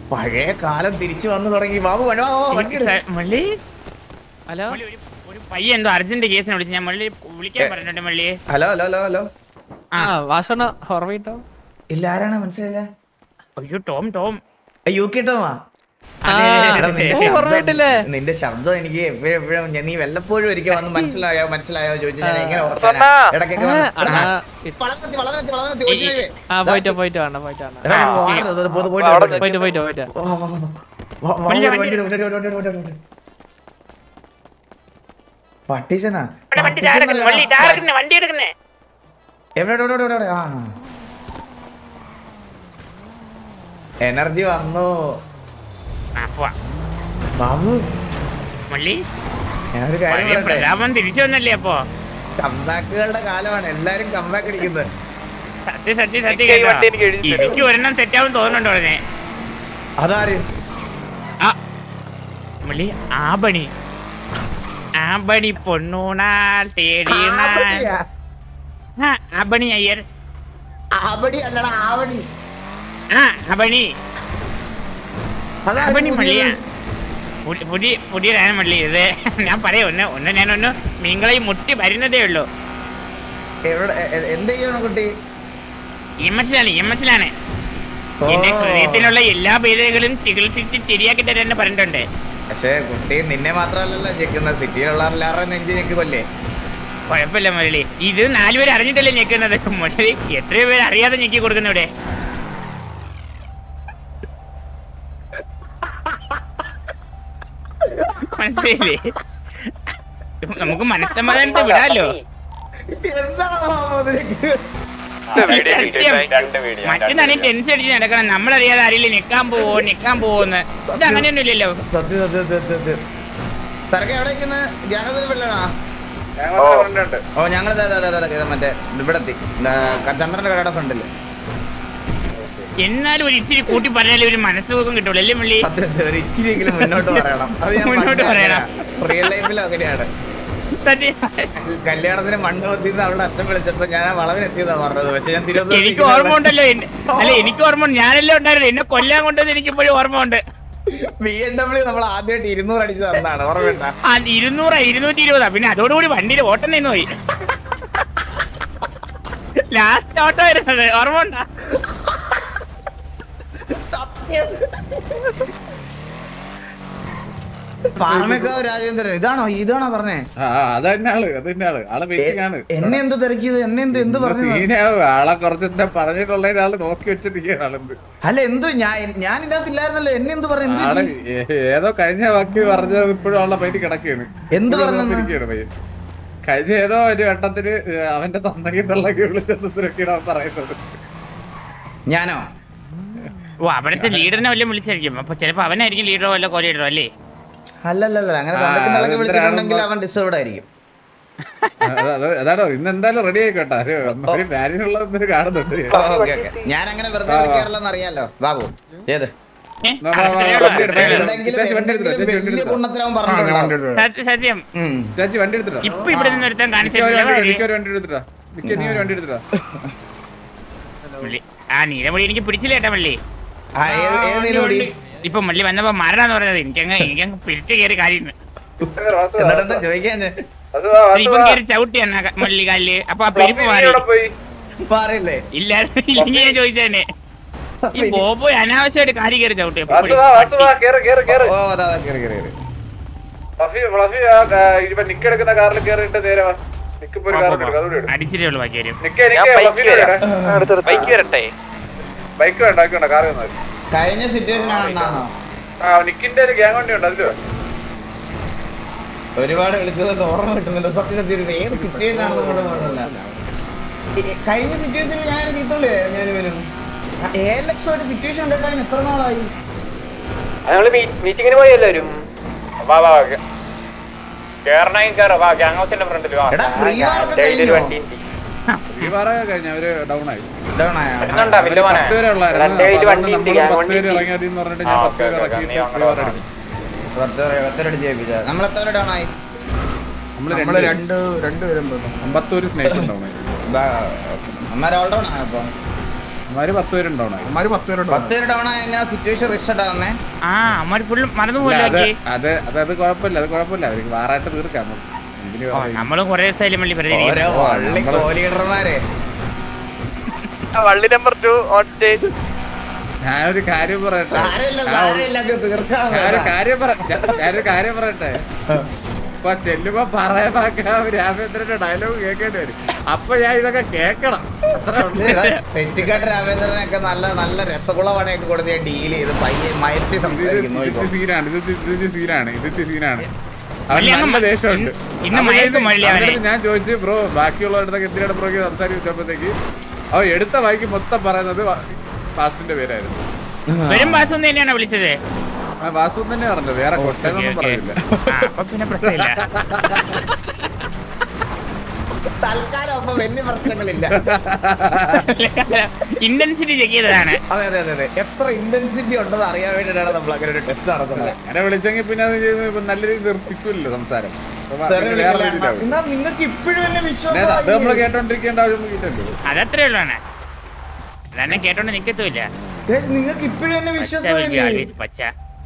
പഴയ കാലം തിരിച്ചു വന്നു തുടങ്ങി ബാബു വണ്ടി വാ, വാ, വാ, വണ്ടി എടുക്ക്. മള്ളി ഹലോ മള്ളി, ഒരു- ഒരു പയ്യൻ എന്തോ അർജന്റ് കേസിനെ വിളിച്ച് ഞാൻ മള്ളി വിളിക്കാൻ പറഞ്ഞിട്ടുണ്ട് മള്ളി ഹലോ ഹലോ ഹലോ ഹലോ ആ വാസണ ഓർമ്മയിട്ടോ ഇല്ല ആരാണ് മനസ്സിലായില്ല അയ്യോ ടോം ടോം യു കെ ടോമാ ആ, എടാ, നിന്റെ ഓ, ശബ്ദം- ഓർമ്മയിട്ടില്ലേ? നിന്റെ ശബ്ദം എനിക്ക് എപ്പോഴും എപ്പോഴും ഞാൻ- നീ വല്ലപ്പോഴും ഒരിക്കൽ വന്ന് മനസ്സിലായോ മനസ്സിലായോ ചോദിച്ചു ഞാൻ എങ്ങനെ ഓർക്കാനാ ഇടയ്ക്കൊക്കെ ആ, വന്ന് ആ, വളം കത്തി, വളം കത്തി, വളം കത്തി, ഒഴിഞ്ഞ് ഒഴിഞ്ഞ്. ആ പോയിട്ട് പോയിട്ട് വേണ്ട പോയിട്ട് വേണ്ട എടാ, ആ, വാ, ശരി. ഇത് ഇത് പോയിട്ട് പോയിട്ട് പോയിട്ട്. പോയിട്ട് പോയിട്ട് പോയിട്ട് വാ, വാ, വാ, വാ. വാ, വാ, വണ്ടി, വണ്ടി, വണ്ടി. വണ്ടി, വണ്ടി, വണ്ടി, വണ്ടി, വണ്ടി. പട്ടീശനാ വണ്ടി പട്ടീശനല്ല. വണ്ടി എടുക്കുന്നേ വണ്ടി എടുക്കുന്നേ എവിടെ എവിടെ എവിടെ എവിടെ ആ എനർജി വന്നു ആ പോവാ ബാബു മള്ളി ഞാനൊരു കാര്യം പഴയ പറയട്ടെ പ്രതാപം തിരിച്ചു വന്നല്ലേ അപ്പൊ കംബാക്കുകളുടെ കാലമാണ് എല്ലാരും കംബാക്ക് അടിക്കുന്നത് സത്യം സത്യം സത്യം കേട്ടോ എനിക്ക് ഒരെണ്ണം സെറ്റാവും തോന്നുന്നുണ്ടോ ഉടനെ അതാര് ആ മള്ളി ആബണി ആബണി പൊണ്ണൂണാൽ തേടിയുണാൽ ആവടിയാ? ആ ആബണി അയ്യർ ആവടി അല്ലടാ ആവടി ആ ആബണി അതാര് ആബണി മള്ളിയാ പുതിയത്? പുതി- പുതിയ പുതിയതാണ് മള്ളി ഇത് ഞാൻ പറയാം ഒന്ന് ഒന്ന് ഞാനൊന്ന് നിങ്ങളെ ഈ മുട്ടി വരുന്നതേ ഉള്ളൂ എവിടെ എ- എ- എന്ത് ചെയ്യണം കുട്ടി എം എച്ചിലാണ് എം എച്ചിലാണ് എന്റെ ഓ. ഹൃദയത്തിലുള്ള എല്ലാ ഭേദങ്ങളും ചികിത്സിച്ച് ശരിയാക്കി തരാൻ പറഞ്ഞിട്ടുണ്ട് പക്ഷേ കുട്ടി നിന്നെ മാത്രല്ലല്ലോ ഞെക്കുന്ന സിറ്റിയിലുള്ള എല്ലാവരുടെയും നെഞ്ച് ഞെക്കുമല്ലേ കുഴപ്പമില്ല മുരളി ഇത് നാലുപേര് അറിഞ്ഞിട്ടല്ലേ ഞെക്കുന്നത് മുരളി എത്രയോ പേര് അറിയാതെ ഞെക്കി കൊടുക്കുന്ന ഇവിടെ മനസ്സിലായില്ലേ നമുക്ക് മനസ്സമാധാനത്തെ വിടാലോ എന്താണ് ബാബു നിനക്ക്? മറ്റന്നാണ് ടെൻഷൻ അടിച്ച് നടക്കണം നമ്മളറിയാതെ ആരെങ്കിലും നിക്കാൻ പോവോ നിക്കാൻ പോവോന്ന് ഇത് അങ്ങനെയൊന്നും ഇല്ലല്ലോ സത്യം സത്യം സത്യം സത്യം തിരക്ക് എവിടെ നിൽക്കുന്നത് ഗ്യാനത്തിന് പിള്ളേരാ ഓ ഞങ്ങൾ മറ്റേ ഇവിടെ എത്തി ദാ, ചന്ദ്രന്റെ കടയുടെ ഫ്രണ്ടില് എന്നാലും ഒരു ഇച്ചിരി കൂട്ടി പറഞ്ഞാലേ ഒരു മനസ്സുഖം കിട്ടുള്ളൂ അല്ലേ മുള്ളി സത്യം സത്യം, ഒരു ഇച്ചിരിയെങ്കിലും മുന്നോട്ട് പറയണം അത് ഞാൻ മുന്നോട്ട് പറയണം. റിയൽ ലൈഫിലും അങ്ങനെയാണ് സത്യം. കല്യാണത്തിന് മണ്ഡപത്തിൽ അവളുടെ അച്ഛൻ വിളിച്ചപ്പോ ഞാൻ ആ വളവിനെത്തിയതാ പറഞ്ഞത് പക്ഷെ ഞാൻ എനിക്ക് ഓർമ്മ ഉണ്ടല്ലോ എന്നെ- അല്ല എനിക്ക് ഓർമ്മ ഉണ്ട് ഞാനല്ലേ ഉണ്ടായിരുന്നു എന്നെ കൊല്ലാൻ കൊണ്ടുവന്ന് എനിക്ക് ഇപ്പോഴും ഓർമ്മ ഉണ്ട് ബി എം ഡബ്ല്യൂ നമ്മൾ ആദ്യമായിട്ട് ഇരുന്നൂറ് അടിച്ച് തന്നാണ് ഓർമ്മയുണ്ട ആ ഇരുന്നൂറാ ഇരുന്നൂറ്റി ഇരുപതാ പിന്നെ അതോടുകൂടി വണ്ടിയിൽ ഓട്ടം നിന്ന് പോയി ലാസ്റ്റ് ഓട്ടോ വരുന്നത് ഓർമ്മ ഉണ്ടാ പാറമേക്കാവ് രാജേന്ദ്രൻ ഇതാണോ ഇതാണോ പറഞ്ഞേ ആ അത് തന്നെ ആള് അത് തന്നെ ആള് ആളെ വെയിറ്റിംഗ് ആണ് എന്നെ എന്ത് തിരക്കിയത് എന്നെ എന്ത് എന്ത് പറഞ്ഞു സീനാവും ആളെ കുറച്ച് പറഞ്ഞിട്ടുള്ള ഒരാള് നോക്കി വെച്ചിരിക്കുകയാണ് ആളെന്ത് അല്ല എന്ത് ഞാൻ ഞാൻ ഇതിനകത്ത് ഇല്ലായിരുന്നല്ലോ എന്നെ എന്ത് പറഞ്ഞു എന്ത് ആള് പറ്റി? ഏ- ഏതോ കഴിഞ്ഞ വാക്ക് പറഞ്ഞത് ഇപ്പോഴും ആളുടെ പൈറ്റ് കിടക്കുകയാണ് എന്ത് ഇപ്പോഴും പറഞ്ഞെന്ന്? നോക്കിയിരിക്കുകയാണ് പയ്യൻ കഴിഞ്ഞ ഏതോ ഒരു വട്ടത്തില് ഏ, അവന്റെ തന്തയ്ക്ക് തള്ളക്ക് വിളിച്ചതൊക്കെയാണ് അവൻ പറയുന്നത് ഞാനോ ഓ അവിടുത്തെ ലീഡറിനെ വല്ലതും വിളിച്ചായിരിക്കും അപ്പൊ ചിലപ്പോ അവനായിരിക്കും ലീഡറോ വല്ല കോലീഡറോ അല്ലേ അല്ലല്ലല്ല അങ്ങനെ ആ, തള്ളക്ക് തള്ളക്ക് അതെന്തിനാണ് വിളിച്ചിട്ടുണ്ടെങ്കിൽ ഇപ്പൊ- അവൻ ഡിസ്റ്റർബ്ഡ് ആയിരിക്കും അത് അത് അതാണോ ഇന്ന് എന്തായാലും റെഡി ആയിക്കോട്ടെ ഒരു ഒരു വാല്യൂള്ള എന്തൊരു കാണുന്നുണ്ട് ഓക്കെ ഓക്കെ ഞാൻ അങ്ങനെ വെറുതെ ആ, ആ. വിളിക്കാറില്ലെന്ന് അറിയാലോ ബാബു ഏത് ഏ? വാ, വാ, വാ, അത്രയേ വണ്ടി ഉള്ളൂ, എടുത്തോ. അത്രയേ ഉള്ളൂ. എന്തെങ്കിലും ചേച്ചി വണ്ടി എടുത്തോ, എന്തെങ്കിലും ചേച്ചി വണ്ടി വലിയ എടുത്തോ. ഗുണത്തിനവൻ പറഞ്ഞിട്ടുണ്ടാവും സത്യം സത്യം ഉം. ചേച്ചി വണ്ടി എടുത്തിട്ടോ ഇപ്പൊ ഇവിടെ നിന്ന് ഒരുത്തൻ മിക്ക ഒരു കാണിച്ചിട്ടില്ല വണ്ടി വഴി. മിക്ക ഒരു വണ്ടി എടുത്തിട്ടോ മിക്ക നീ ഒരു വണ്ടി എടുത്തിട്ടോ മുള്ളി. ആ നീലമുടി എനിക്ക് പിടിച്ചില്ല ഏട്ടാ മള്ളി ആ, ഏത് ഏത് നീലോടി ഇപ്പൊ മള്ളി വന്നപ്പോ മരണന്ന് പറഞ്ഞത് എനിക്കങ്ങ് എനിക്കങ്ങ് പിരിച്ചു കയറി കാര്യം എന്നിട്ടെന്താ ചോദിക്കാൻ ഇപ്പം കയറി ചവിട്ടി എന്നാ ക- മള്ളി കാലില് അപ്പൊ ആ പെരുപ്പ് മാറി പറയില്ലേ ഇല്ല ഇല്ലെങ്കിൽ ഞാൻ ചോദിച്ചതന്നെ ഈ ബോബോ അനാവശ്യമായിട്ട് കാര്യം കയറി ചവിട്ടി ഓ അതാ അതാ, കേറി കേറി കേറി നിക്കെടുക്കുന്ന കാറിൽ കേറിയിട്ട് നേരെ വാ നിക്കിപ്പോ ഒരു കാർ എടുക്കാം അതുകൂടി അടിച്ചിട്ടേ ഉള്ളൂ ബാക്കി കാര്യം നിക്ക് എനിക്ക് ബൈക്ക് വരട്ടെ ബൈക്ക് വേണ്ട ബൈക്ക് വേണ്ട കാർ വന്നാൽ കഴിഞ്ഞ സിറ്റുവേഷൻ ആണെന്നാണോ ആ നിക്കിന്റെ ഒരു ഗ്യാങ് വണ്ടി ഉണ്ട് അതില് വാ. ഒരുപാട് വിളിച്ചതൊക്കെ ഓർമ്മ കിട്ടുന്നുണ്ട് സത്യം സത്യം ഇത് ഏത് സിറ്റുവേഷൻ ആണെന്ന് കൂടെ ഓർമ്മയില്ല. ഈ- കഴിഞ്ഞ സിറ്റുവേഷനിൽ ഞാൻ ചീത്തുള്ളേ ഞാൻ വരും ഏലക്സ് ഒരു സിറ്റുവേഷൻ ഉണ്ടാക്കാൻ എത്ര നാളായി നമ്മള് മീറ്റിങ്ങിന് പോയി എല്ലാവരും വാ വാ കേറണമെങ്കിൽ കേറ വാ ഗ്യാങ് ഹൗസിന്റെ ഫ്രണ്ടിൽ വാ എടാ, free war ഒക്കെ എന്റെ കയ്യിലൊരു കഴിഞ്ഞോ? വണ്ടി ഉണ്ട് ഈ വാറ കഴിഞ്ഞ അവര് ഡൗൺ ആയി Down ആയോ? വരുന്നുണ്ടാ അവര് വില്ലുവാനെ പത്ത് പേരെ ഉള്ളായിരുന്നു എന്റെ കയ്യിൽ അപ്പൊ വണ്ടി അതുകൊണ്ട് ഉണ്ട് നമ്മള് ഗ്യാങ് പത്ത് വണ്ടി പേര് ഉണ്ട് ഇറങ്ങിയാൽ എന്ന് പറഞ്ഞിട്ട് ആ, ഞാൻ ഓക്കേ, പത്ത് പേര് ഓക്കേ, ഇറക്കിയിട്ട് നീ അങ്ങനെ free war വാ. അടിച്ചു. പത്ത് പേരെ- പത്തരടി ജയിപ്പിച്ച നമ്മൾ എത്ര പേര് ഡൗൺ ആയി നമ്മള് നമ്മള് രണ്ട് രണ്ട് രണ്ടുപേരും തോന്നുന്നു അമ്പത്തൊരു സ്നേക്ക് ഡൗൺ ആയി അമ്മ ഓൾ ഡൗൺ ആയോ അപ്പൊ അവന്മാര് പത്ത് പേരുണ്ടോണോ അവന്മാര് പത്ത് പേരുണ്ട് പത്ത് പേര് തവണ എങ്ങനെ സിറ്റുവേഷൻ റിസൾട്ട് ആവുന്നേ ആ അമ്മ ഫുള്ള് മറന്നു അത് പോലോ അത് അത് അത് കുഴപ്പമില്ല അത് കുഴപ്പമില്ല അവർക്ക് വാറായിട്ട് തീർക്കാം നമുക്ക്. എന്തിന് പറയുന്നു? നമ്മളും കൊറേ ദിവസമായില്ലേ മള്ളി വെറുതെ ഓരോ ഇരിക്കുന്നു. വള്ളി നമ്മള് കോലീഡർമാരെ വള്ളി നമ്പർ ടു ഓൺ സ്റ്റേജ് ഞാനൊരു കാര്യം പറയട്ടെ സാരമില്ല ഞാൻ സാരമില്ല അത് തീർക്കാം ഞാനൊരു കാര്യം പറ ഞാൻ- ഞാനൊരു കാര്യം പറയട്ടെ ഇപ്പൊ ചെല്ലുമ്പോ പറയാൻ രാമേന്ദ്രന്റെ ഡയലോഗ് കേൾക്കേണ്ടി വരും അപ്പൊ ഞാൻ ഇതൊക്കെ കേക്കണം അത്ര തെച്ചിക്കാട്ട് രാമേന്ദ്രനൊക്കെ നല്ല നല്ല രസഗുളവണയൊക്കെ കൊടുത്ത് ഞാൻ ഡീൽ ചെയ്ത് പയ്യെ മയത്തി സംസാരിക്കുന്നു ഇപ്പൊ സീനാണ് ഇത് ഇത് സീനാണ് ഇത് സീനാണ് അവന് മള്ളി അങ്ങ് നല്ല ദേഷ്യമുണ്ട് ഇന്ന് ഇന്ന് അപ്പൊ മയക്കും ഇത് മള്ളി അവന്റെ അവനെ. അടുത്ത് ഞാൻ ചോദിച്ചു ബ്രോ ബാക്കിയുള്ളവരുടെ എന്തിനാണ് ബ്രോ സംസാരിച്ചപ്പോഴത്തേക്ക് അവ എടുത്ത വായിക്ക് മൊത്തം പറയുന്നത് ഫാസ്റ്റിന്റെ പേരായിരുന്നു വരും ബാസ് ഒന്ന് തന്നെയാണോ വിളിച്ചത് ആ വാസു തന്നെ പറഞ്ഞത് വേറെ കൊട്ടയൊന്നും ഓക്കേ. പറയില്ല ആ, അപ്പൊ പിന്നെ പ്രശ്നമില്ല തൽക്കാലം അപ്പൊ വലിയ പ്രശ്നങ്ങളില്ല ഇന്റൻസിറ്റി ചെക്ക് ചെയ്തതാണ് അതെ അതെ അതെ അതെ എത്ര ഇന്റൻസിറ്റി ഉണ്ടെന്ന് അറിയാൻ വേണ്ടിയിട്ടാണ് നമ്മൾ അങ്ങനെ ഒരു ടെസ്റ്റ് നടത്തുന്നത് അങ്ങനെ വിളിച്ചെങ്കിൽ പിന്നെ അത് ചെയ്ത് ഇപ്പൊ നല്ല രീതിയിൽ നിർത്തിക്കില്ലല്ലോ സംസാരം അപ്പൊ തെറി അത് വേറെ വിളിക്കില്ല. രീതിയിലാവും. എന്നാ നിങ്ങൾക്ക് ഇപ്പോഴും എന്നെ പിന്നെ അത് അത് നമ്മൾ വിശ്വാസം കേട്ടോണ്ടിരിക്കേണ്ട ആവശ്യം ഇല്ലല്ലോ അതത്രേ ഉള്ളതാണ് അതന്നെ കേട്ടോണ്ട് നിക്കത്തുമില്ല നിങ്ങൾക്ക് ഇപ്പോഴും എന്നെ പച്ച വിശ്വാസം വയ്ക്കും always പച്ച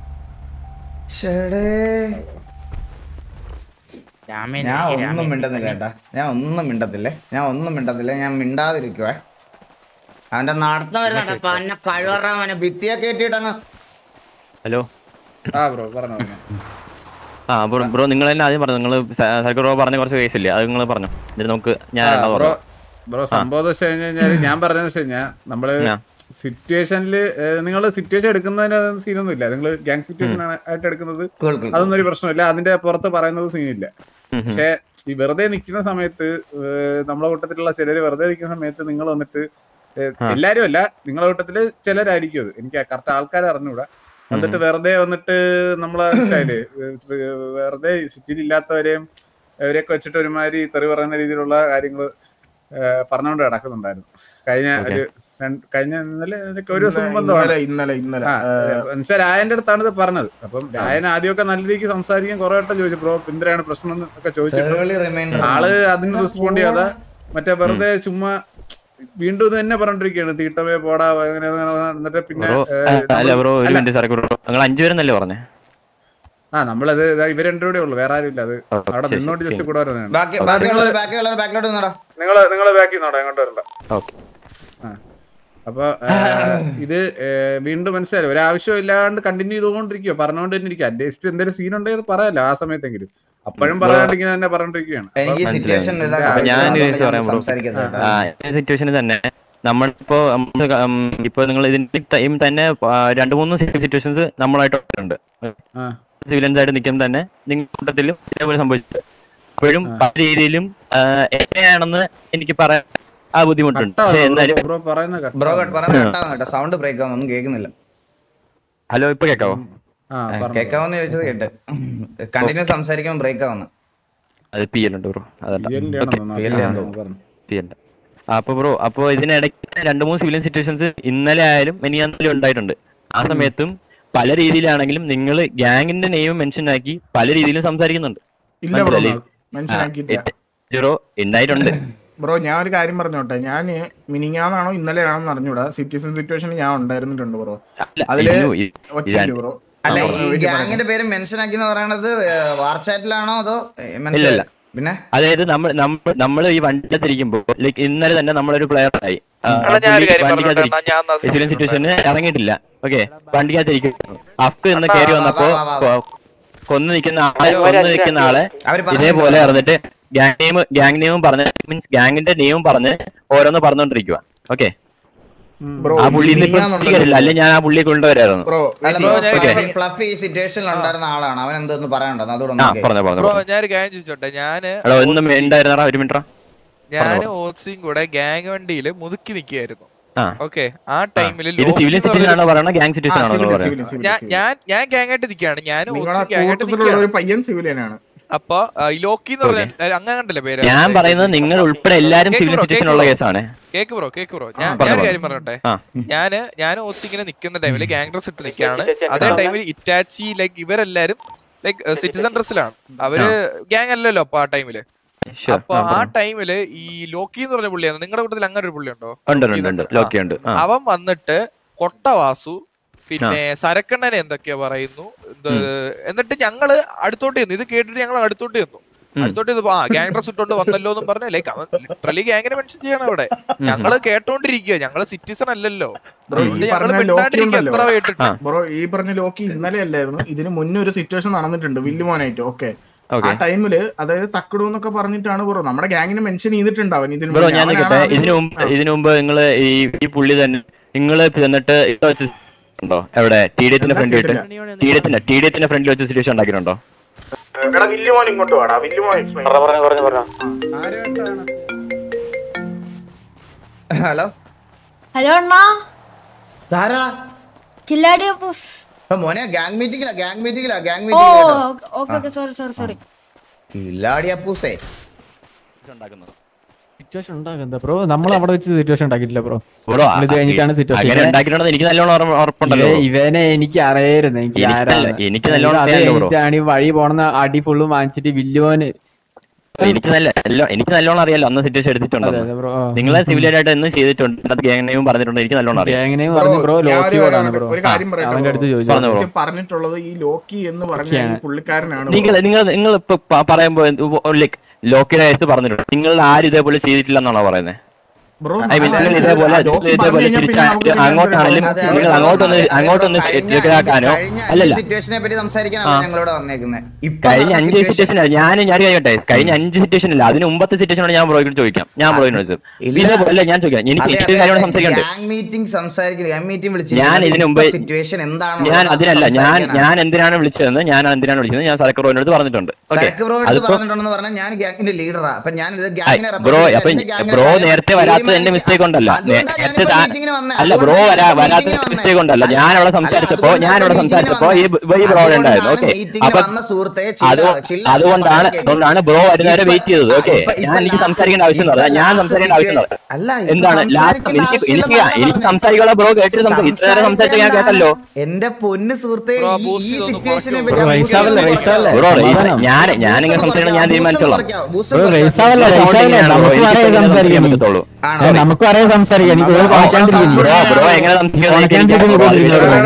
രാമേന്ദ്ര ഞാൻ ഒന്നും രാമേന്ദ്ര. മിണ്ടുന്നില്ല കേട്ടാ ഞാൻ ഒന്നും മിണ്ടത്തില്ലേ ഞാൻ ഒന്നും മിണ്ടത്തില്ല ഞാൻ മിണ്ടാതിരിക്കുവേ അവന്റെ നടത്തം വരുന്നുണ്ട് അപ്പൊ എന്നെ കഴിവറാൻ അവനെ ഭിത്തിയെ കയറ്റിയിട്ടങ്ങ് ഹലോ ആ ബ്രോ പറഞ്ഞു പറഞ്ഞു ആ ബ്രോ ബ്രോ നിങ്ങൾ തന്നെ ആദ്യം പറഞ്ഞു നിങ്ങൾ സൈക്കിൾ ബ്രോ പറഞ്ഞ കുറച്ച് കേസ് ഇല്ലേ അത് നിങ്ങൾ പറഞ്ഞു എന്നിട്ട് നമുക്ക് ഞാൻ ആ, രണ്ടാമത് ബ്രോ പറഞ്ഞു ബ്രോ സംഭവം എന്ന് വെച്ച് കഴിഞ്ഞാൽ ഞാൻ പറഞ്ഞതെന്ന് വെച്ച് കഴിഞ്ഞാൽ നമ്മള് ആ. സിറ്റുവേഷനിൽ നിങ്ങൾ സിറ്റുവേഷൻ എടുക്കുന്നതിന് സീനൊന്നും ഇല്ല നിങ്ങൾ ഗ്യാങ് സിറ്റുവേഷൻ ആയിട്ട് എടുക്കുന്നത് cool, cool. അതൊന്നും ഒരു പ്രശ്നമില്ല അതിന്റെ പുറത്ത് പറയുന്നത് സീനില്ല ഉം, ഉം. പക്ഷെ ഈ വെറുതെ നിൽക്കുന്ന സമയത്ത് ഏഹ്, നമ്മളെ കൂട്ടത്തിലുള്ള ചിലര് വെറുതെ നിൽക്കുന്ന സമയത്ത് നിങ്ങൾ വന്നിട്ട് ഏഹ്, ആ. എല്ലാരും അല്ല നിങ്ങളെ കൂട്ടത്തില് ചിലരായിരിക്കും അത് എനിക്ക് കറക്റ്റ് ആൾക്കാരെ അറിഞ്ഞൂടാ വന്നിട്ട് വെറുതെ വന്നിട്ട് നമ്മളെ സ്റ്റൈല് വെറുതെ സിറ്റിയിൽ ഇല്ലാത്തവരെയും അവരെയൊക്കെ വെച്ചിട്ട് ഒരുമാതിരി തെറി പറയുന്ന രീതിയിലുള്ള കാര്യങ്ങൾ പറഞ്ഞുകൊണ്ട് കിടക്കുന്നുണ്ടായിരുന്നു കഴിഞ്ഞ Okay. ഒരു രണ്ട്- കഴിഞ്ഞ ഇന്നലെ ഇതിനൊക്കെ ഒരു ദിവസം മുമ്പ് എന്തോ ആണ്. ഇന്നലെ ഇന്നലെ ഇന്നലെ ആ, എന്നുവെച്ചാ രായന്റെ അടുത്താണ് ഇത് പറഞ്ഞത് അപ്പം രായൻ ആദ്യമൊക്കെ നല്ല രീതിക്ക് സംസാരിക്കാൻ കുറെ വട്ടം ചോദിച്ചു ബ്രോ എന്തിനാണ് പ്രശ്നം എന്നൊക്കെ ചോദിച്ചിട്ട് തെറിവിളി reminder. ആള് അതിന് റെസ്പോണ്ട് ചെയ്യാതെ മറ്റേ വെറുതെ ചുമ്മാ വീണ്ടും ഇത് തന്നെ പറഞ്ഞോണ്ടിരിക്കുകയാണ് തീട്ടമേ പോടാ അങ്ങനെ അങ്ങനെ എന്നിട്ട് പിന്നെ ബ്രോ ഏ, അല്ല നമ്മള് ബ്രോ ഒരു അല്ല, മിനിറ്റ് സാറേ ബ്രോ നിങ്ങൾ അഞ്ചുപേരെന്നല്ലേ പറഞ്ഞേ ആ നമ്മളത് ഇതാ ഇവര് രണ്ടു കൂടെ ഉള്ളു വേറെ ആരും ഇല്ല അത് ഓ, അവിടെ ശരി, നിന്നോട്ട് ജസ്റ്റ് ശരി. കൂടെ വരുന്നതാണ് ബാക്കി Okay. ബാക്കിയുള്ളവർ ബാക്കിയുള്ളവർ ബാക്കിലോട്ട് നിന്നടാ നിങ്ങള് നിങ്ങള് ബാക്കി നോടാ ഇങ്ങോട്ട് വരണ്ട ഓക്കെ അപ്പൊ ഏ, ഇത് ഏ, വീണ്ടും മനസ്സിലായി ഒരാവശ്യം ഇല്ലാണ്ട് കണ്ടിന്യൂ ചെയ്തുകൊണ്ടിരിക്കുക പറഞ്ഞുകൊണ്ട് തന്നെ ഇരിക്കുക അറ്റ്ലീസ്റ്റ് എന്തെങ്കിലും സീൻ ഉണ്ടെങ്കിൽ പറയാലോ ആ സമയത്തെങ്കിലും അപ്പോഴും പറയാണ്ടിങ്ങനെ തന്നെ പറഞ്ഞോണ്ടിരിക്കുകയാണ് എനിക്ക് മനസ്സിലായി. സിറ്റുവേഷൻ അപ്പൊ ഞാൻ ഒരു കാര്യം പറയാം ബ്രോ. സംസാരിക്കുന്നത് ആ സിറ്റുവേഷനിൽ തന്നെ നമ്മളിപ്പോ നമ്മള് ക- ഉം, ഇപ്പൊ നിങ്ങൾ ഇതിന്റെ ടൈം തന്നെ ആ, രണ്ട് മൂന്ന് സിറ്റുവേഷൻസ് നമ്മളായിട്ട് ഉണ്ട് ആ. സിവിലിയൻസ് ആയിട്ട് നിൽക്കുമ്പോൾ തന്നെ നിങ്ങൾ കൂട്ടത്തിലും ഇതേപോലെ സംഭവിച്ചത് അപ്പോഴും പല രീതിയിലും ആ, എങ്ങനെയാണെന്ന് എനിക്ക് പറയാൻ ആ ബുദ്ധിമുട്ടുണ്ട് പക്ഷെ എന്നാലും ബ്രോ പറയുന്ന ബ്രോ പറയുന്നത് കേട്ടാവുന്ന കേട്ടോ സൗണ്ട് ബ്രേക്ക് ആവുന്ന ഒന്നും കേൾക്കുന്നില്ല ഹലോ ഇപ്പൊ കേക്കാവോ ആ പറഞ്ഞോ. കേൾക്കാവെന്ന് ചോദിച്ചത് കേട്ട് കണ്ടിന്യൂ സംസാരിക്കുമ്പോൾ ബ്രേക്ക് ആവുന്നു അത് പി എൽ ഉണ്ട് ബ്രോ അതല്ല PL ന്റെ ആണെന്ന് തോന്നുന്നു. PL ന്റെ ആ, ആണെന്ന് പറഞ്ഞു. പി എൽ അപ്പൊ ബ്രോ അപ്പൊ ഇതിനിടയ്ക്ക് രണ്ട് മൂന്ന് സിവിലിയൻ സിറ്റുവേഷൻസ് ഇന്നലെ ആയാലും ഇനിയാന്നാലും ഉണ്ടായിട്ടുണ്ട് ആ സമയത്തും പല രീതിയിലാണെങ്കിലും നിങ്ങൾ ഗ്യാങ്ങിന്റെ നെയിം മെൻഷൻ ആക്കി പല രീതിയിലും സംസാരിക്കുന്നുണ്ട് ഇല്ല ബ്രോ മനസ്സിലായില്ലേ? മനസ്സിലാക്കിയിട്ടില്ല സീറോ ഉണ്ടായിട്ടുണ്ട് ബ്രോ ഞാൻ ഒരു കാര്യം പറഞ്ഞോട്ടെ ഞാൻ മിനിങ്ങാന്നാണോ ഇന്നലെയാണോന്ന് അറിഞ്ഞൂടാ സിറ്റിസൺ സിറ്റുവേഷനിൽ ഞാൻ ഉണ്ടായിരുന്നിട്ടുണ്ട് ബ്രോ അല്ല, അതില് ഇന്നു ഈ- ഒറ്റ ഇതാ- ബ്രോ അല്ല ആ, ഈ wait പറയട്ടെ. ഗ്യാങ്ങിന്റെ പേര് മെൻഷൻ ആക്കി എന്ന് പറയണത് വാർച്ചാറ്റിലാണോ അതോ ഏ, ഇല്ല, മനസ്സിലായില്ല ഇല്ല. പിന്നെ അതായത് നമ്മൾ നമ്മൾ നമ്മൾ ഈ വണ്ടിക്കകത്തിരിക്കുമ്പോ ലൈക്ക് ഇന്നലെ തന്നെ നമ്മളൊരു പ്ലെയർ ആയി എടാ, ഞാൻ ഒരു കാര്യം പറഞ്ഞോട്ടെ, എന്നാ ഞാൻ എന്നാ സിറ്റുവേഷൻ സിറ്റുവേഷന് ഇറങ്ങിയിട്ടില്ല ഓക്കെ വണ്ടിക്കകത്തിരിക്കുന്നു അഫ്ക്ക് എന്ന് കയറി വാ, വാ, വന്നപ്പോ വാ, വാ, വാ. കൊ- കൊന്നു നിൽക്കുന്ന ആളെ കൊന്നു നിൽക്കുന്ന ആളെ അവര് പറഞ്ഞത് ഇതേപോലെ ഇറന്നിട്ട് ഗ്യാങ് നെയിം ഗ്യാങ് നെയിമും പറഞ്ഞ് മീൻസ് ഗ്യാങ്ങിന്റെ നെയിമും പറഞ്ഞ് ഓരോന്ന് പറഞ്ഞോണ്ടിരിക്കുക ഓക്കെ ബ്രോ ആ പുള്ളി ഇന്നിപ്പോ മിനിങ്ങാന്നുണ്ടല്ലോ. അല്ല ഞാൻ ആ പുള്ളിയെ കൊണ്ടുവരായിരുന്നു ബ്രോ അല്ല wait ബ്രോ ചെയ്യ്. Okay. ഫ്ലഫി- ഫ്ലഫി ഈ സിറ്റുവേഷനിൽ ഉണ്ടായിരുന്ന ആളാണ് അവൻ എന്തോന്ന് പറയണ്ടോ അതോടെ ആ പറഞ്ഞോ ബ്രോ പറഞ്ഞോ ഞാനൊരു കാര്യം ചോദിച്ചോട്ടെ ഞാന് എടാ ഒന്നും ഉണ്ടായിരുന്നടാ ഒരു മിനിറ്റ് ഞാന് ഓട്സിയും കൂടെ ഗ്യാങ് വണ്ടിയിൽ മുതുക്കി നിൽക്കുകയായിരുന്നു ആ ഓക്കെ ആ ടൈമിൽ ഇത് സിവിലിയൻ സിറ്റുവേഷൻ ആണോ പറയണ ഗ്യാങ് സിറ്റുവേഷൻ ആണോ civilian, പറയുന്നത് civilian, civilian, ഞാൻ civilian. ഞാൻ ഞാൻ ഗ്യാങ് ആയിട്ട് നിൽക്കുകയാണ് ഞാൻ നിങ്ങളെ ഓട്സ് ഗ്യാങ് ആയിട്ട് കൂട്ടത്തിലുള്ള നിൽക്കുകയാണ് ഒരു പയ്യൻ സിവിലിയനാണ് അപ്പൊ ആ, ഈ ലോക്കി എന്ന് പറഞ്ഞ അങ്ങനെ കണ്ടല്ലേ പേര് ഞാൻ പറയുന്നത് നിങ്ങൾ ഉൾപ്പെടെ എല്ലാരും കേക്ക് സിവിലിയൻ ബ്രോ, സിറ്റുവേഷൻ കേക്ക് ഉള്ള ബ്രോ. കേസാണ് കേക്ക് ബ്രോ കേക്ക് ബ്രോ ഞാൻ പറഞ്ഞോ, ഞാൻ ഒരു പറഞ്ഞോ. കാര്യം പറഞ്ഞോട്ടെ ആ ഞാന് ഞാൻ ഓട്സ് ഇങ്ങനെ നിൽക്കുന്ന ടൈമിൽ ഗ്യാങ് ഡ്രസ് ഇട്ട് നിൽക്കുകയാണ് അതേ ടൈമിൽ ഇറ്റാച്ചി ലൈക്ക് ഇവരെല്ലാരും ലൈക്ക് സിറ്റിസൺ ഡ്രസ്സിലാണ് അവര് ഗ്യാങ് അല്ലല്ലോ അപ്പൊ ആ ടൈമില് sure. അപ്പൊ ആ, ആ പറഞ്ഞോ. ടൈമില് ഈ ലോക്കി എന്ന് പറഞ്ഞ പുള്ളിയാണ് നിങ്ങളുടെ കൂട്ടത്തിൽ അങ്ങനെ ഒരു പുള്ളിയുണ്ടോ ഉണ്ട് ലോക്കി ഉണ്ട് ഉണ്ട് എന്നൊക്കെ. ആ. ലോക്കി ഉണ്ട് ആ അവൻ വന്നിട്ട് കൊട്ടവാസു പിന്നെ സരക്കണ്ണനെ എന്തൊക്കെയാ പറയുന്നു ഇത് എന്നിട്ട് ഞങ്ങള് അടുത്തോട്ട് ചെന്നു ഇത് കേട്ടിട്ട് ഞങ്ങൾ അടുത്തോട്ട് ചെന്നു ഉം. അടുത്തോട്ട് ചെന്നപ്പോ ആ ഗ്യാങ് ഡ്രസ് ഇട്ടോണ്ട് വന്നല്ലോ എന്നും പറഞ്ഞ ലൈക്ക് അവൻ ലിറ്ററലി ഗ്യാങ്ങിനെ മെൻഷൻ ചെയ്യണം ഇവിടെ ഞങ്ങള് കേട്ടോണ്ടിരിക്കുക ഞങ്ങള് സിറ്റിസൺ അല്ലല്ലോ ബ്രോ ഈ അതുകൊണ്ട് ഞങ്ങള് പറഞ്ഞ ലോക്കി മിണ്ടാണ്ടിരിക്കുക ഉണ്ടല്ലോ എത്ര കേട്ടിട്ട് ആ. ബ്രോ ഈ പറഞ്ഞ ലോക്കി ഇന്നലെ അല്ലായിരുന്നു ഇതിന് മുന്നേ ഒരു സിറ്റുവേഷൻ നടന്നിട്ടുണ്ട് വില്ലുമോനായിട്ട് ഓക്കെ ആ ഓക്കെ ടൈമില് അതായത് തക്കടു എന്നൊക്കെ പറഞ്ഞിട്ടാണ് ബ്രോ നമ്മുടെ ഗ്യാങ്ങിനെ മെൻഷൻ ചെയ്തിട്ടുണ്ട് അവൻ ഇതിന് ബ്രോ മുന്നേ. ഞാൻ നിൽക്കട്ടെ അവനാണ് ഇതിനു മുമ്പ് ആ. ഇതിനു മുമ്പ് നിങ്ങള് ഈ ഈ പുള്ളി തന്നെ നിങ്ങള് ചെന്നിട്ട് ഇവിടെ വെച്ച് ഉണ്ടോ എവിടെ ടി ഡി എത്തിന്റെ ഫ്രണ്ട് വെച്ചിട്ട് ടി ഡി എത്തിന്റെ ടി ഡി എത്തിന്റെ ഫ്രണ്ടിൽ വെച്ച് സിറ്റുവേഷൻ ഉണ്ടാക്കിയിട്ടുണ്ടോ എടാ വില്ലുമോൻ ഇങ്ങോട്ട് വാടാ വില്ലുമോൻ explain. പറഞ്ഞു പറഞ്ഞു പറഞ്ഞു ആരുമായിട്ടാണ് ഹലോ ഹലോ അണ്ണാ ധാരാ കില്ലാടി അപ്പൂസ് ഇപ്പൊ മോനെ ഗ്യാങ് മീറ്റിംഗിലാ ഗ്യാങ് മീറ്റിംഗിലാ ഗ്യാങ് ഓ meeting okay okay sorry sorry sorry Killadi അപ്പൂസേ സിറ്റുവേഷൻ ഉണ്ടാക്കുന്നത് ബ്രോ നമ്മൾ അവിടെ വെച്ച് സിറ്റുവേഷൻ ഉണ്ടാക്കിയിട്ടില്ല ബ്രോ ബ്രോ ഇത് കഴിഞ്ഞിട്ടാണ് situation. അങ്ങനെ ഇവനെ- ഉണ്ടാക്കിയിട്ടുണ്ടെന്ന് എനിക്ക് നല്ലോണം ഉറ- ഉറപ്പുണ്ടല്ലോ ഇവ- ഇവനെ എനിക്ക് അറിയായിരുന്നു എനിക്ക് എനിക്കല്ല, ആരാണ് എനിക്ക് നല്ലോണം അത് അറിയാലോ ബ്രോ. കഴിഞ്ഞിട്ടാണ് ഈ വഴി പോണ അടി ഫുള്ളും വാങ്ങിച്ചിട്ട് വില്ലുവോന് എനിക്ക് നല്ല എല്ലോ- എനിക്ക് നല്ലോണം അറിയാലോ അന്ന് സിറ്റുവേഷൻ അതെ എടുത്തിട്ടുണ്ടെന്ന് അതെ ബ്രോ നിങ്ങളെ സിവിലിയറായിട്ട് എന്ന് ചെയ്തിട്ടുണ്ട് അത് ഗ്യാങ്ങിനെയും പറഞ്ഞിട്ടുണ്ട് എനിക്ക് നല്ലോണം അറിയാം എങ്ങനെയും ബ്രോ, പറഞ്ഞു ബ്രോ ഞാൻ ലോക്കി ഒരു- പോലാണ് ബ്രോ ഒരു കാര്യം പറയട്ടെ അവന്റെ അടുത്ത് ബ്രോ. ചോദിച്ചു പറഞ്ഞോ ബ്രോ. ഫസ്റ്റ് പറഞ്ഞിട്ടുള്ളത് ഈ ലോക്കി എന്ന് പറഞ്ഞ ഈ ഒക്കെയാണ്. പുള്ളിക്കാരനാണ് ബ്രോ. നിങ്ങൾ നിങ്ങൾ നിങ്ങൾ ഇപ്പൊ പ- പറയുമ്പോ ലൈക്ക് ലോക്കിനെ കേസ് പറഞ്ഞിട്ടുണ്ട് നിങ്ങൾ ആരും ഇതേപോലെ ചെയ്തിട്ടില്ല എന്നാണോ പറയുന്നത് ബ്രോ ഐ മീൻ നിങ്ങൾ ഇതേപോലെ ലോക്കി ഇതേപോലെ പറഞ്ഞു കഴിഞ്ഞാൽ തിരിച്ച് പിന്നെ നമുക്ക് അങ്ങോട്ടാണെങ്കിലും അതെ, അതെ, നിങ്ങൾ അതെ. അങ്ങോട്ടൊന്ന് അതെ, അങ്ങോട്ടൊന്ന് കഴിഞ്ഞ ശരിയാക്കാനോ കഴിഞ്ഞ അല്ലല്ല സിറ്റുവേഷനെ പറ്റി സംസാരിക്കാനാണ് ആ. ഞങ്ങളിവിടെ വന്നേക്കുന്നത് ഇപ്പൊ കഴിഞ്ഞ നടന്ന അഞ്ച് situation- സിറ്റുവേഷൻ ഞാൻ ഞാൻ കഴിയട്ടെ കഴിഞ്ഞ അഞ്ച് സിറ്റുവേഷൻ ഇല്ല അതിന് മുമ്പത്തെ സിറ്റുവേഷനോട് ഞാൻ ബ്രോയിനോട് ചോദിക്കാം ഞാൻ ബ്രോയിനോട് ചോദിച്ചു ഇല്ല. ഇതേപോലെ ഞാൻ ചോദിക്കാം എനിക്ക് അതെ, എനിക്ക് അതെ, കാര്യങ്ങൾ അതെ. സംസാരിക്കണ്ടേ ഗ്യാങ് മീറ്റിംഗ് സംസാരിക്കില്ല ഗ്യാങ് മീറ്റിംഗ് വിളിച്ചു ഞാൻ ഇതിനു മുമ്പ് സിറ്റുവേഷൻ എന്താണ് ഞാൻ അതിനല്ല ഞാൻ ഞാൻ എന്തിനാണ് വിളിച്ചതെന്ന് ഞാൻ എന്തിനാണ് വിളിച്ചത് ഞാൻ സരക്ക് ബ്രോയിനോട് പറഞ്ഞിട്ടുണ്ട് ഓക്കെ ബ്രോ അതിപ്പോ പറഞ്ഞിട്ടുണ്ടെന്ന് പറഞ്ഞാൽ ഞാൻ ഗ്യാങ്ങിന്റെ ലീഡറാ അപ്പൊ ഞാൻ ഇത് ഐ, ഗ്യാങ്ങിനെ ബ്രോ represent അപ്പൊ ചെയ്ത് എന്റെ ബ്രോ ഗ്യാങ്ങിനെ നേരത്തെ വരാത്തത് എന്റെ മിസ്റ്റേക്ക് ഉണ്ടല്ല അതുകൊണ്ടാ നേരത്തെ ഞാനിപ്പോ താ- meeting ന് വന്നേ. അല്ല ബ്രോ അതുകൊണ്ടാ വരാ ഞാൻ വരാത്ത meeting ന് വന്നേ. മിസ്റ്റേക്ക് ഉണ്ടല്ല ഞാൻ അവിടെ അല്ല, സംസാരിച്ചപ്പോ അതുകൊണ്ടാ ഞാൻ ഇവിടെ meeting ന് സംസാരിച്ചപ്പോ ഈ വന്നേ. ഈ ബ്രോ അവിടെ ഉണ്ടായിരുന്നു അതുകൊണ്ടാണ് ഓക്കെ meeting ന് അപ്പൊ വന്ന സുഹൃത്തെ, chill അത് out, chill out. അതുകൊണ്ടാണ് ഞാൻ അതുകൊണ്ടാണ് ബ്രോ വരുന്നവരെ ഇപ്പൊ- വെയിറ്റ് ചെയ്തത് ഓക്കെ ഇപ്പൊ- ഇപ്പൊ ഞാൻ എനിക്ക് last- സംസാരിക്കേണ്ട ആവശ്യം ഇപ്പൊ ഞാൻ last സംസാരിക്കേണ്ട ആവശ്യം situation- അല്ല, ഇപ്പൊ എന്താണ് ലാസ്റ്റ് സംസാരിക്കേണ്ട എനിക്ക് എനിക്ക് ആവശ്യമില്ലെന്നാണ് എനിക്ക് പറഞ്ഞത്. സംസാരിക്കാനുള്ള ബ്രോ കേട്ടിട്ട് സംസാരിക്കും ഇത്ര നേരം സംസാരിച്ച ഞാൻ കേട്ടല്ലോ എന്റെ പൊന്ന് സുഹൃത്തെ ബ്രോ, ഈ- boost ഈ ചെയ്തൊന്ന് സിറ്റുവേഷനെ കുറയ്ക്കോ. ബ്രോ, raise ആവല്ലേ, raise ആവല്ലേ? ബ്രോ സമാധാനം. ഞാൻ ഞാൻ ഇങ്ങനെ സംസാരിക്കണം ഞാൻ തീരുമാനിച്ചോളാം ബ്രോ റേസ് ആവല്ല റേസ് ആവല്ല നമുക്ക് പറയാൻ സംസാരിക്കാൻ പറ്റത്തുള്ളൂ ഏ, നമുക്ക് പറയാൻ സംസാരിക്കാം എനിക്ക് ഇവിടെ കോണിക്കാണ്ടിരിക്കുന്നു ബ്രോ ബ്രോ എങ്ങനെ കോണിക്കാണ്ടിരിക്കുന്നു ബ്രോ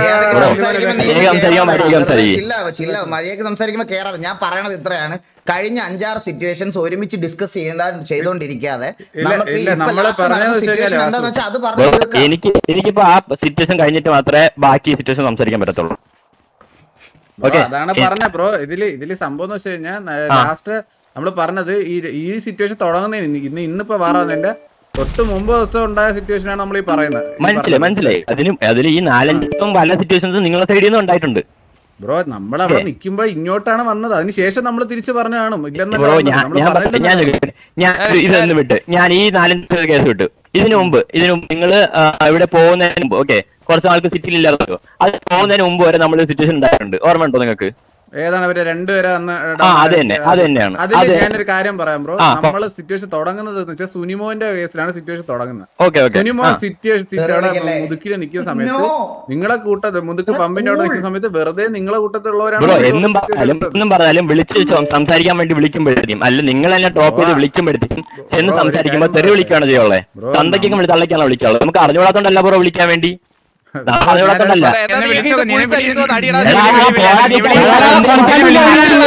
മര്യാദക്ക് സംസാരിക്കുമ്പോ കേറാതെ ഞാൻ പറയണത് ഇത്രയാണ് കഴിഞ്ഞ അഞ്ചാറ് സിറ്റുവേഷൻസ് ഒരുമിച്ച് ഡിസ്കസ് ചെയ്താ ചെയ്തോണ്ടിരിക്കാതെ ഇല്ല, നമുക്ക് ഇല്ല, ഇപ്പൊ നമ്മള് last പറഞ്ഞത് നടന്ന ശരിയല്ലേ, situation എന്താന്ന് വെച്ചാൽ അത് ബ്രോ പറഞ്ഞു തീർക്കാം. എനിക്ക് എനിക്കിപ്പോ ആ സിറ്റുവേഷൻ കഴിഞ്ഞിട്ട് മാത്രമേ ബാക്കി സിറ്റുവേഷൻ സംസാരിക്കാൻ പറ്റത്തുള്ളൂ ബ്രോ, ഓക്കെ അതാണ് പറഞ്ഞ ബ്രോ ഇതില് ഇതില് സംഭവം എന്ന് വെച്ച് കഴിഞ്ഞാൽ ആ. ലാസ്റ്റ് നമ്മൾ പറഞ്ഞത് ഈ ഈ സിറ്റുവേഷൻ തുടങ്ങുന്നതിന് ഇന്ന് ഇന്നിപ്പോ മാറാന്നതിന്റെ തൊട്ട് മുമ്പ് ദിവസം ഉണ്ടായ സിറ്റുവേഷൻ ആണ് നമ്മൾ ഈ പറയുന്നത് ഈ മനസ്സിലായി പറഞ്ഞത്. മനസ്സിലായി അതിന് അതിൽ ഈ നാലഞ്ചും പല സിറ്റുവേഷൻസും നിങ്ങളുടെ സൈഡിൽ നിന്ന് ഉണ്ടായിട്ടുണ്ട് ബ്രോ നമ്മൾ അവിടെ നിൽക്കുമ്പോ ഇങ്ങോട്ടാണ് വന്നത് അതിനുശേഷം നമ്മൾ തിരിച്ചു പറഞ്ഞു കാണും ഇല്ലെന്നല്ല ബ്രോ പറഞ്ഞത്. ഞാൻ നമ്മള് ഞാൻ പറയട്ടെ, ഞാൻ പറഞ്ഞില്ലെന്നല്ല. ചോദിക്കട്ടെ. ഞാൻ ഇതൊന്ന് വിട്ട് ഞാൻ ഈ നാലഞ്ച് കേസ് വിട്ടു ഇതിനു മുമ്പ് ഇതിനു മുമ്പ് നിങ്ങൾ ഇവിടെ പോകുന്നതിന് മുമ്പ് ഓക്കെ കുറച്ച് ആൾക്ക് സിറ്റിയിൽ ഇല്ലായിരുന്നു അത് പോകുന്നതിന് മുമ്പ് വരെ നമ്മൾ സിറ്റുവേഷൻ ഉണ്ടായിട്ടുണ്ട് ഓർമ്മയുണ്ടോ നിങ്ങൾക്ക് ഏതാണ് അവര് രണ്ടുപേരെ അന്ന് ആ, അത് തന്നെ, അത് തന്നെയാണ്. അതിൽ അത് ഞാനൊരു കാര്യം പറയാം ബ്രോ ആ, നമ്മള് സിറ്റുവേഷൻ തുടങ്ങുന്നത് എന്ന് വെച്ചാൽ സുനിമോന്റെ കേസിലാണ് സിറ്റുവേഷൻ തുടങ്ങുന്നത് ഓക്കെ ഓക്കെ സുനിമോ സിറ്റുവേഷൻ അവിടെ വെറുതെ മുതുക്കിൽ നിൽക്കുന്ന സമയത്ത് No. നിങ്ങളെ കൂട്ടത്ത് മുതുക്ക് പമ്പിന്റെ അവിടെ നിൽക്കുന്ന സമയത്ത് വെറുതെ നിങ്ങളെ കൂട്ടത്തിലുള്ളവരാണ് ബ്രോ ഈ എന്നും situation പറഞ്ഞാലും എടുത്തത്. എന്നും പറഞ്ഞാലും വിളിച്ച് സം- സംസാരിക്കാൻ വേണ്ടി വിളിക്കുമ്പോഴത്തേക്കും അല്ല നിങ്ങൾ തന്നെ ഡ്രോപ്പ് ചെയ്ത് ബ്രോ, വിളിക്കുമ്പോഴത്തേക്കും ചെന്ന് ബ്രോ, ഒരു സംസാരിക്കുമ്പോൾ കാര്യം തെറി വിളിക്കുകയാണ് ചെയ്യുള്ളത് ബ്രോ, തന്തയ്ക്കൊക്കെ വിളി തള്ളയ്ക്കാണ് വിളിക്കാനുള്ളത് നമുക്ക് അറിഞ്ഞുകൂടാത്തോണ്ടല്ല ബ്രോ വിളിക്കാൻ വേണ്ടി നമ്മൾ അറിഞ്ഞുകൂടാത്തോണ്ടല്ല എന്നാ നീ ഇത് കുഴിച്ചടിക്കുന്നു, ഒന്ന് അടിയടാ. എടാ, ആ പോരാടി- എടാ, എന്തിനാ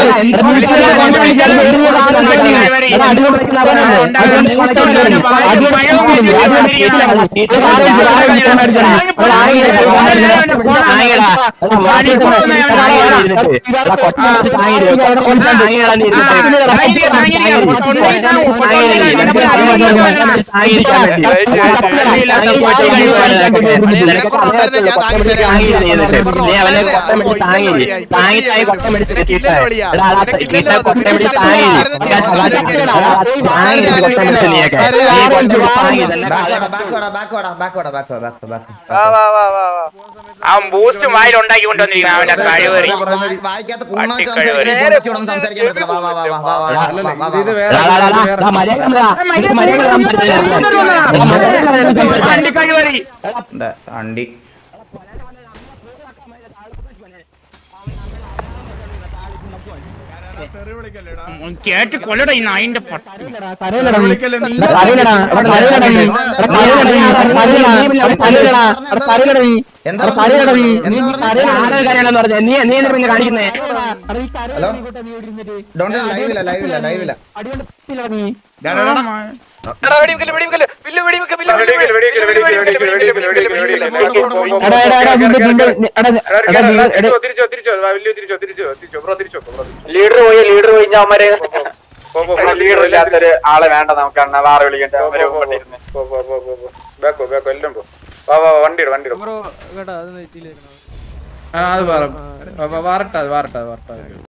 വാ വാ വാ വാ വാ അവൻ ബൂസ്റ്റ് വായിൽ ഉണ്ടാക്കി കൊണ്ടുവന്നിരിക്കണം അവന്റെ കഴിവേറി വായിക്കാത്ത കൂണ വെച്ച് പട്ടിക്കഴിവ്. സംസാരിക്കാൻ സംസാരിക്കാൻ പറ്റില്ല വാ വാ വാ വാ വാ വാ അല്ലല്ല, വാ ഇത് ഇത് വാ വേറെ ഇത് വേറെ അണ്ടി തെറി വിളിക്കല്ലേടാ ഉം, കേട്ട് കൊല്ലട ഈ നായിന്റെ പട്ടി കരയിലടാ നീ. വിളിക്കല്ലേ നീ എടാ, കരയിലടാ എടാ, കരയിലടാ നീ. എടാ, കരയിലടാ നീ. എടാ, കരയിലടാ. എടാ, കരയിലടാ. എടാ, കരയിലടാ നീ. എന്താ എടാ, കരയിലടാ നീ. എന്താ നീ നീ പറഞ്ഞത്? കരയിലടാ. ആരാ കാര്യമാണെന്ന് പറഞ്ഞത് നീ നീ എന്താ പിന്നെ കാണിക്കുന്നേ എടാ, നീ കരയിലടാ ഹലോ? നീ കൂട്ടാ നീ ഇവിടെ ഇരുന്നിട്ട്. ഡോണ്ട് ലൈവില്ല ലൈവില്ല ലൈവില്ല അടികൊണ്ട് പിടിച്ചില്ലടാ നീ. ഡാ, ഡാ, ഡാ. എടാ വെടിവെക്കല് വെടിവെക്കല് വില്ല് വെടിവെക്ക വില്ല് വെടിവെക്കല്, വെടിവെക്കല്, വെടിവെക്കല്, വെടിവെക്കല്, വെടിവെക്കല്, വെടിവെക്കല്, വെടിവെക്കല്. എടാ, എടാ, എടാ, നിന്റെ- നിന്റെ- എടാ, എടാ, എടാ, എടാ, നീ- എടാ, തിരിച്ചോ, തിരിച്ചോ, തിരിച്ചോ, വാ, വലിയ തിരിച്ചോ, തിരിച്ചോ, തിരിച്ചോ, ബ്രോ, തിരിച്ചോ, ബ്രോ, തിരിച്ചോ. ലീഡർ പോയി ലീഡർ പോയി ഞാൻ അവന്മാരെ പോ, പോ, പോ, ലീഡർ ഇല്ലാത്തൊരു ആളെ വേണ്ട നമുക്ക് അണ്ണ വാറ വിളിക്കട്ടെ പോ, അവരെ പോ, പോ, കൊണ്ടിരുന്ന് പോ, പോ, പോ, പോ, പോ. ബാക്കോ, ബാക്കോ, എല്ലാം പോ. വാ, വാ, വാ, വണ്ടി ഇട്, വണ്ടി ഇട്. ബ്രോ കേട്ടോ അതൊന്ന് വെച്ചില്ലേക്കണോ ആ, അത് വാറ- വാ, വാ, വാറട്ടെ, അത് വാറട്ടെ, അത് വാറട്ടെ.